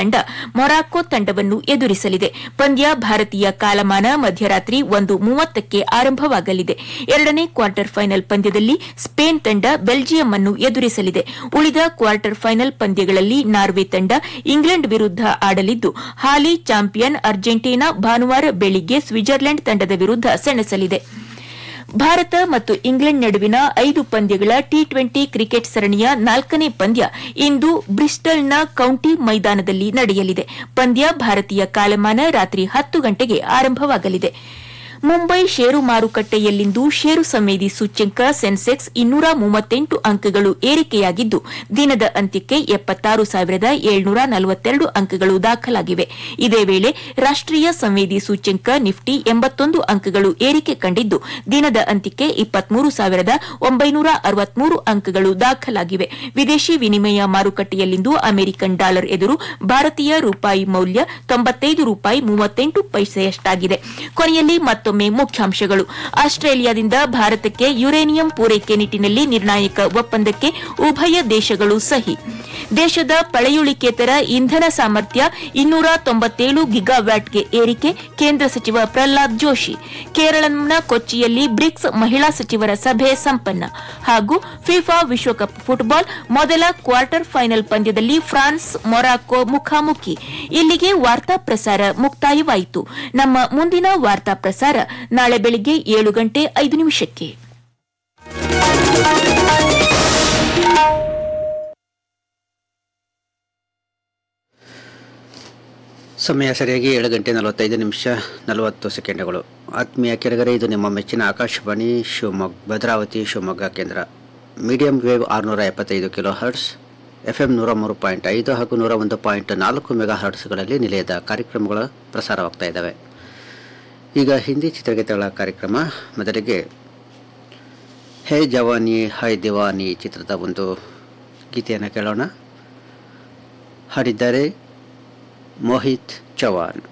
ತಂಡ ಮೊರಾಕೊ ತಂಡವನ್ನು ಎದುರಿಸಲಿದೆ ಪಂದ್ಯ ಭಾರತೀಯ ಕಾಲಮಾನ ಮಧ್ಯರಾತ್ರಿ ಒಂದು ಮೂವತ್ತಕ್ಕೆ ಆರಂಭವಾಗಲಿದೆ ಎರಡನೇ ಕ್ವಾರ್ಟರ್ ಫೈನಲ್ ಪಂದ್ಯದಲ್ಲಿ ಸ್ಪೇನ್ ತಂಡ ಬೆಲ್ಜಿಯಂ ಅನ್ನು ಎದುರಿಸಲಿದೆ ಉಳಿದ ಕ್ವಾರ್ಟರ್ ಫೈನಲ್ ಪಂದ್ಯಗಳಲ್ಲಿ ನಾರ್ವೆ ತಂಡ ಇಂಗ್ಲೆಂಡ್ ವಿರುದ್ಧ ಆಡಲಿದ್ದು ಹಾಲಿ ಚಾಂಪಿಯನ್ ಅರ್ಜೆಂಟೀನಾ ಭಾನುವಾರ ಬೆಳಿಗ್ಗೆ ಸ್ವಿಟ್ಜರ್ಲೆಂಡ್ ತಂಡದ ವಿರುದ್ಧ ಸೆಣಸಲಿದೆ ಭಾರತ ಮತ್ತು ಇಂಗ್ಲೆಂಡ್ ನಡುವಿನ ಐದು ಪಂದ್ಯಗಳ ಟಿ ಟ್ವೆಂಟಿ ಕ್ರಿಕೆಟ್ ಸರಣಿಯ ನಾಲ್ಕನೇ ಪಂದ್ಯ ಇಂದು ಬ್ರಿಸ್ಟಲ್ನ ಕೌಂಟಿ ಮೈದಾನದಲ್ಲಿ ನಡೆಯಲಿದೆ ಪಂದ್ಯ ಭಾರತೀಯ ಕಾಲಮಾನ ರಾತ್ರಿ ಹತ್ತು ಗಂಟೆಗೆ ಆರಂಭವಾಗಲಿದೆ ಮುಂಬೈ ಷೇರು ಮಾರುಕಟ್ಟೆಯಲ್ಲಿಂದು ಷೇರು ಸಂವೇದಿ ಸೂಚ್ಯಂಕ ಸೆನ್ಸೆಕ್ಸ್ ಇನ್ನೂರ ಮೂವತ್ತೆಂಟು ಅಂಕಗಳು ಏರಿಕೆಯಾಗಿದ್ದು ದಿನದ ಅಂತ್ಯಕ್ಕೆ ಎಪ್ಪತ್ತಾರು ಸಾವಿರದ ಏಳ್ನೂರ ನಲವತ್ತೆರಡು ಅಂಕಗಳು ದಾಖಲಾಗಿವೆ ಇದೇ ವೇಳೆ ರಾಷ್ಟೀಯ ಸಂವೇದಿ ಸೂಚ್ಯಂಕ ನಿಫ್ಟಿ ಎಂಬತ್ತೊಂದು ಅಂಕಗಳು ಏರಿಕೆ ಕಂಡಿದ್ದು ದಿನದ ಅಂತ್ಯಕ್ಕೆ ಇಪ್ಪತ್ಮೂರು ಸಾವಿರದ ಒಂಬೈನೂರ ಅರವತ್ಮೂರು ಅಂಕಗಳು ದಾಖಲಾಗಿವೆ ವಿದೇಶಿ ವಿನಿಮಯ ಮಾರುಕಟ್ಟೆಯಲ್ಲಿಂದು ಅಮೆರಿಕನ್ ಡಾಲರ್ ಎದುರು ಭಾರತೀಯ ರೂಪಾಯಿ ಮೌಲ್ಯ ತೊಂಬತ್ತೈದು ರೂಪಾಯಿ ಮೂವತ್ತೆಂಟು ಪೈಸೆಯಷ್ಟಾಗಿದೆ ಕೊನೆಯಲ್ಲಿ ಮತ್ತೊಮ್ಮೆ ಮುಖ್ಯಾಂಶಗಳು ಆಸ್ಟ್ರೇಲಿಯಾದಿಂದ ಭಾರತಕ್ಕೆ ಯುರೇನಿಯಂ ಪೂರೈಕೆ ನಿಟ್ಟಿನಲ್ಲಿ ನಿರ್ಣಾಯಕ ಒಪ್ಪಂದಕ್ಕೆ ಉಭಯ ದೇಶಗಳು ಸಹಿ ದೇಶದ ಪಳೆಯುಳಿಕೇತರ ಇಂಧನ ಸಾಮರ್ಥ್ಯ ಇನ್ನೂರ ತೊಂಬತ್ತೇಳು ಗಿಗಾವ್ಯಾಟ್ಗೆ ಏರಿಕೆ ಕೇಂದ್ರ ಸಚಿವ ಪ್ರಹ್ಲಾದ್ ಜೋಶಿ ಕೇರಳಂನ ಕೊಚ್ಚಿಯಲ್ಲಿ ಬ್ರಿಕ್ಸ್ ಮಹಿಳಾ ಸಚಿವರ ಸಭೆ ಸಂಪನ್ನ ಹಾಗೂ ಫಿಫಾ ವಿಶ್ವಕಪ್ ಫುಟ್ಬಾಲ್ ಮೊದಲ ಕ್ವಾರ್ಟರ್ ಫೈನಲ್ ಪಂದ್ಯದಲ್ಲಿ ಫ್ರಾನ್ಸ್ ಮೊರಾಕೊ ಮುಖಾಮುಖಿ ಇಲ್ಲಿಗೆ ವಾರ್ತಾ ಪ್ರಸಾರ ಮುಕ್ತಾಯವಾಯಿತು ನಮ್ಮ ಮುಂದಿನ ವಾರ್ತಾ ಪ್ರಸಾರ ನಾಳೆ ಬೆಳಿಗ್ಗೆ ಏಳು ಗಂಟೆ ಐದು ನಿಮಿಷಕ್ಕೆ ಸಮಯ ಸರಿಯಾಗಿ ಏಳು ಗಂಟೆ ನಲವತ್ತೈದು ನಿಮಿಷ ನಲವತ್ತು ಸೆಕೆಂಡ್ಗಳು ಆತ್ಮೀಯ ಕೆಳಗರೆ ಇದು ನಿಮ್ಮ ಮೆಚ್ಚಿನ ಆಕಾಶವಾಣಿ ಶಿವಮೊಗ್ಗ ಭದ್ರಾವತಿ ಶಿವಮೊಗ್ಗ ಕೇಂದ್ರ ಮೀಡಿಯಂ ವೇವ್ ಆರುನೂರ ಎಪ್ಪತ್ತೈದು ಕಿಲೋ ಹರ್ಟ್ಸ್ ಎಫ್ ಎಂ ನೂರ ಮೂರು ಪಾಯಿಂಟ್ ಐದು ಹಾಗೂ ನೂರ ಒಂದು ಪಾಯಿಂಟ್ ನಾಲ್ಕು ಮೆಗಾ ಹರ್ಟ್ಸ್ಗಳಲ್ಲಿ ನಿಲಯದ ಕಾರ್ಯಕ್ರಮಗಳು ಪ್ರಸಾರವಾಗ್ತಾ ಇದ್ದಾವೆ ಈಗ ಹಿಂದಿ ಚಿತ್ರಗೀತೆಗಳ ಕಾರ್ಯಕ್ರಮ ಮೊದಲಿಗೆ ಹೇ ಜವಾನಿ ಹೈ ದಿವಾನಿ ಚಿತ್ರದ ಒಂದು ಗೀತೆಯನ್ನು ಕೇಳೋಣ ಹಾಡಿದ್ದಾರೆ ಮೋಹಿತ್ ಚವಾನ್